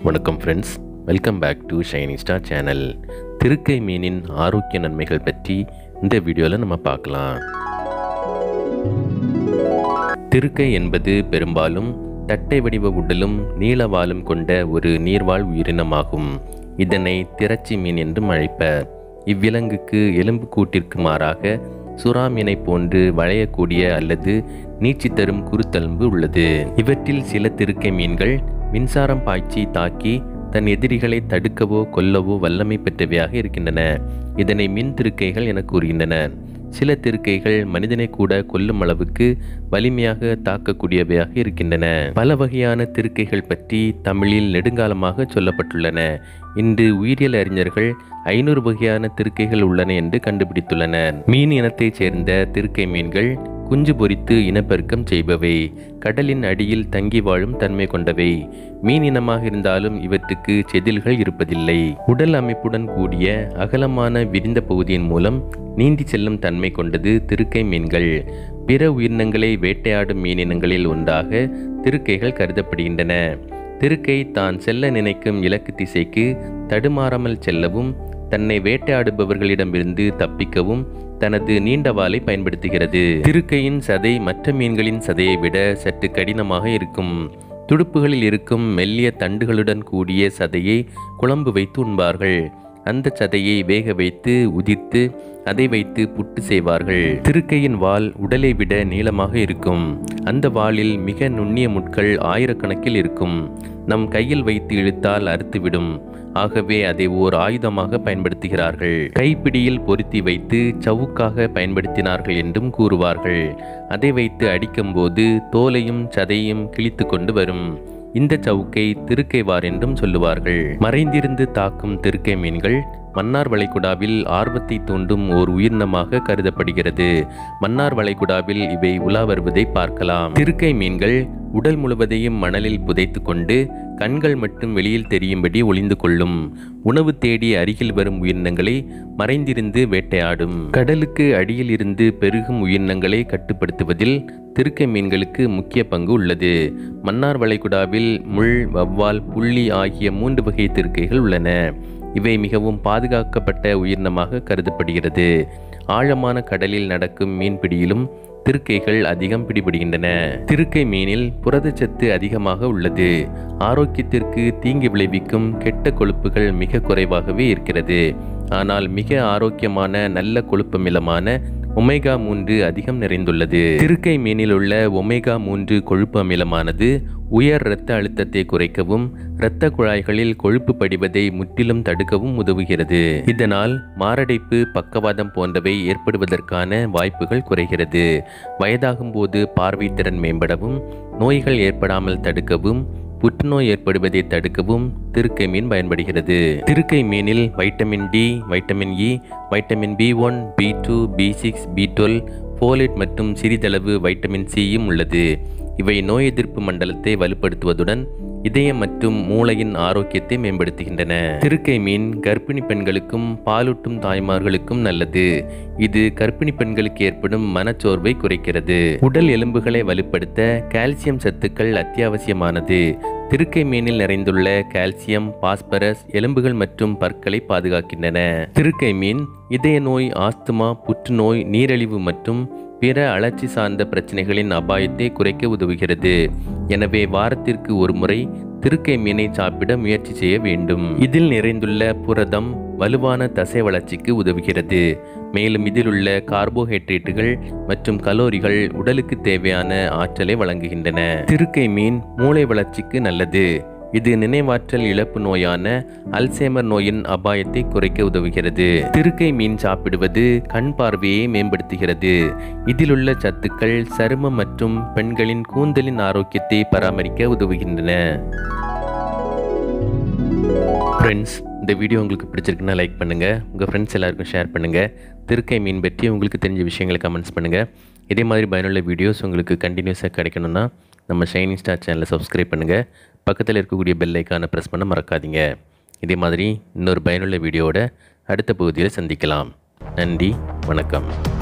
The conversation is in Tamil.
வணக்கம் friends welcome back to Shiny Star channel திருக்கை மீனின் ஆரோக்கிய நன்மைகள் பற்றி இந்த வீடியோவில் நம்ம பார்க்கலாம் திருக்கை என்பது பெரும்பாலும் தட்டை வடிவ உடலும் நீளவாலும் கொண்ட ஒரு நீர்வாழ் உயிரினமாகும் இதனை திரச்சி மீன் என்றும் அழைப்பர் இவ்விலங்குக்கு எலும்பு கூட்டிற்கு மாறாக சுறா மீனை போன்று வளையக்கூடிய அல்லது நீச்சி தரும் குருத்தெலும்பு உள்ளது இவற்றில் சில திருக்கை மீன்கள் மின்சாரம் பாய்ச்சி தாக்கி தன் எதிரிகளை தடுக்கவோ கொல்லவோ வல்லமை பெற்றவையாக இருக்கின்றன இதனை மின் திருக்கைகள் என கூறுகின்றன சில திருக்கைகள் மனிதனை கூட கொல்லும் அளவுக்கு வலிமையாக தாக்கக்கூடியவையாக இருக்கின்றன பல வகையான திருக்கைகள் பற்றி தமிழில் நெடுங்காலமாக சொல்லப்பட்டுள்ளன இன்று உயிரியல் அறிஞர்கள் ஐநூறு வகையான திருக்கைகள் உள்ளன என்று கண்டுபிடித்துள்ளனர் மீன் இனத்தைச் சேர்ந்த திருக்கை மீன்கள் குஞ்சு பொரித்து இனப்பெருக்கம் செய்பவை கடலின் அடியில் தங்கி வாழும் தன்மை கொண்டவை மீன் இனமாக இருந்தாலும் இவற்றுக்கு செதில்கள் இருப்பதில்லை உடல் அமைப்புடன் கூடிய அகலமான விரிந்த பகுதியின் மூலம் நீந்தி செல்லும் தன்மை கொண்டது திருக்கை மீன்கள் பிற உயிரினங்களை வேட்டையாடும் மீனினங்களில் ஒன்றாக திருக்கைகள் கருதப்படுகின்றன திருக்கை தான் செல்ல நினைக்கும் இலக்கு திசைக்கு தடுமாறாமல் செல்லவும் தன்னை வேட்டையாடுபவர்களிடமிருந்து தப்பிக்கவும் தனது நீண்ட வாலை பயன்படுத்துகிறது திருக்கையின் சதை மற்ற மீன்களின் சதையை விட சற்று கடினமாக இருக்கும் துடுப்புகளில் இருக்கும் மெல்லிய தண்டுகளுடன் கூடிய சதையை குழம்பு வைத்து உண்பார்கள் அந்த சதையை வேக வைத்து உதிர்த்து அதை வைத்து புட்டு செய்வார்கள் திருக்கையின் வால் உடலை விட நீளமாக இருக்கும் அந்த வாளில் மிக நுண்ணிய முட்கள் ஆயிரக்கணக்கில் இருக்கும் நம் கையில் வைத்து இழுத்தால் அறுத்துவிடும் ஆகவே அதை ஓர் ஆயுதமாக பயன்படுத்துகிறார்கள் கைப்பிடியில் பொருத்தி வைத்து சவுக்காக பயன்படுத்தினார்கள் என்றும் கூறுவார்கள் அதை வைத்து அடிக்கும்போது தோலையும் சதையும் கிழித்து கொண்டு வரும் இந்த சவுக்கை திருக்கைவார் என்றும் சொல்லுவார்கள் மறைந்திருந்து தாக்கும் திருக்கை மீன்கள் மன்னார் வளைகுடாவில் ஆர்வத்தை தூண்டும் ஓர் உயிரினமாக கருதப்படுகிறது மன்னார் வளைகுடாவில் இவை உலா வருவதை பார்க்கலாம் திருக்கை மீன்கள் உடல் முழுவதையும் மணலில் புதைத்து கொண்டு கண்கள் மட்டும் வெளியில் தெரியும்படி ஒளிந்து கொள்ளும் உணவு தேடி அருகில் வரும் உயிரினங்களை மறைந்திருந்து வேட்டையாடும் கடலுக்கு அடியில் இருந்து பெருகும் உயிரினங்களை கட்டுப்படுத்துவதில் திருக்கை மீன்களுக்கு முக்கிய பங்கு உள்ளது மன்னார் வளைகுடாவில் முள் வவ்வால் புள்ளி ஆகிய மூன்று வகை திருக்கைகள் உள்ளன இவை மிகவும் பாதுகாக்கப்பட்ட உயிரினமாக கருதப்படுகிறது ஆழமான கடலில் நடக்கும் மீன்பிடியிலும் திருக்கைகள் அதிகம் பிடிபடுகின்றன திருக்கை மீனில் புரதச்சத்து அதிகமாக உள்ளது ஆரோக்கியத்திற்கு தீங்கு விளைவிக்கும் கெட்ட கொழுப்புகள் மிக குறைவாகவே இருக்கிறது ஆனால் மிக ஆரோக்கியமான நல்ல கொழுப்பமிலமான ஒமேகா மூன்று அதிகம் நிறைந்துள்ளது திருக்கை மீனில் உள்ள ஒமேகா மூன்று கொழுப்பு அமிலமானது உயர் இரத்த அழுத்தத்தை குறைக்கவும் இரத்த குழாய்களில் கொழுப்பு படிவதை முற்றிலும் தடுக்கவும் உதவுகிறது இதனால் மாரடைப்பு பக்கவாதம் போன்றவை ஏற்படுவதற்கான வாய்ப்புகள் குறைகிறது வயதாகும் போது பார்வைத்திறன் மேம்படவும் நோய்கள் ஏற்படாமல் தடுக்கவும் புற்றுநோய் ஏற்படுவதை தடுக்கவும் திருக்கை மீன் பயன்படுகிறது திருக்கை மீனில் vitamin D vitamin E vitamin B one B two B six B twelve folate மற்றும் சிறிதளவு வைட்டமின் சியும் உள்ளது இவை நோய் எதிர்ப்பு மண்டலத்தை வலுப்படுத்துவதுடன் இதயம் மற்றும் மூளையின் ஆரோக்கியத்தை மேம்படுத்துகின்றன திருக்கை மீன் கர்ப்பிணி பெண்களுக்கும் பாலூட்டும் தாய்மார்களுக்கும் நல்லது இது கர்ப்பிணி பெண்களுக்கு ஏற்படும் மனச்சோர்வை குறைக்கிறது உடல் எலும்புகளை வலுப்படுத்த கால்சியம் சத்துக்கள் அத்தியாவசியமானது திருக்கை மீனில் நிறைந்துள்ள கால்சியம் பாஸ்பரஸ் எலும்புகள் மற்றும் பற்களை பாதுகாக்கின்றன திருக்கை மீன் இதய நோய் ஆஸ்துமா புற்றுநோய் நீரிழிவு மற்றும் பிற அழற்சி சார்ந்த பிரச்சனைகளின் அபாயத்தை குறைக்க உதவுகிறது எனவே வாரத்திற்கு ஒரு முறை திருக்கை மீனை சாப்பிட முயற்சி செய்ய வேண்டும் இதில் நிறைந்துள்ள புரதம் வலுவான தசை வளர்ச்சிக்கு உதவுகிறது மேலும் இதில் உள்ள கார்போஹைட்ரேட்டுகள் மற்றும் கலோரிகள் உடலுக்கு தேவையான ஆற்றலை வழங்குகின்றன திருக்கை மீன் மூளை வளர்ச்சிக்கு நல்லது இது நினைவாற்றல் இழப்பு நோயான அல்சேமர் நோயின் அபாயத்தை குறைக்க உதவுகிறது திருக்கை மீன் சாப்பிடுவது கண் பார்வையை மேம்படுத்துகிறது இதிலுள்ள சத்துக்கள் சருமம் மற்றும் பெண்களின் கூந்தலின் ஆரோக்கியத்தை பராமரிக்க உதவுகின்றன ஃப்ரெண்ட்ஸ் இந்த வீடியோ உங்களுக்கு பிடிச்சிருக்குன்னா லைக் பண்ணுங்கள் உங்கள் ஃப்ரெண்ட்ஸ் எல்லாருக்கும் ஷேர் பண்ணுங்கள் திருக்கை மீன் பற்றி உங்களுக்கு தெரிஞ்ச விஷயங்களை கமெண்ட்ஸ் பண்ணுங்கள் இதே மாதிரி பயனுள்ள வீடியோஸ் உங்களுக்கு கண்டினியூஸாக கிடைக்கணும்னா நம்ம ஷைனிங் ஸ்டார் சேனலை சப்ஸ்கிரைப் பண்ணுங்கள் பக்கத்தில் இருக்கக்கூடிய பெல் ஐக்கானை ப்ரெஸ் பண்ண மறக்காதீங்க இதே மாதிரி இன்னொரு பயனுள்ள வீடியோவோட அடுத்த பகுதியில் சந்திக்கலாம் நன்றி வணக்கம்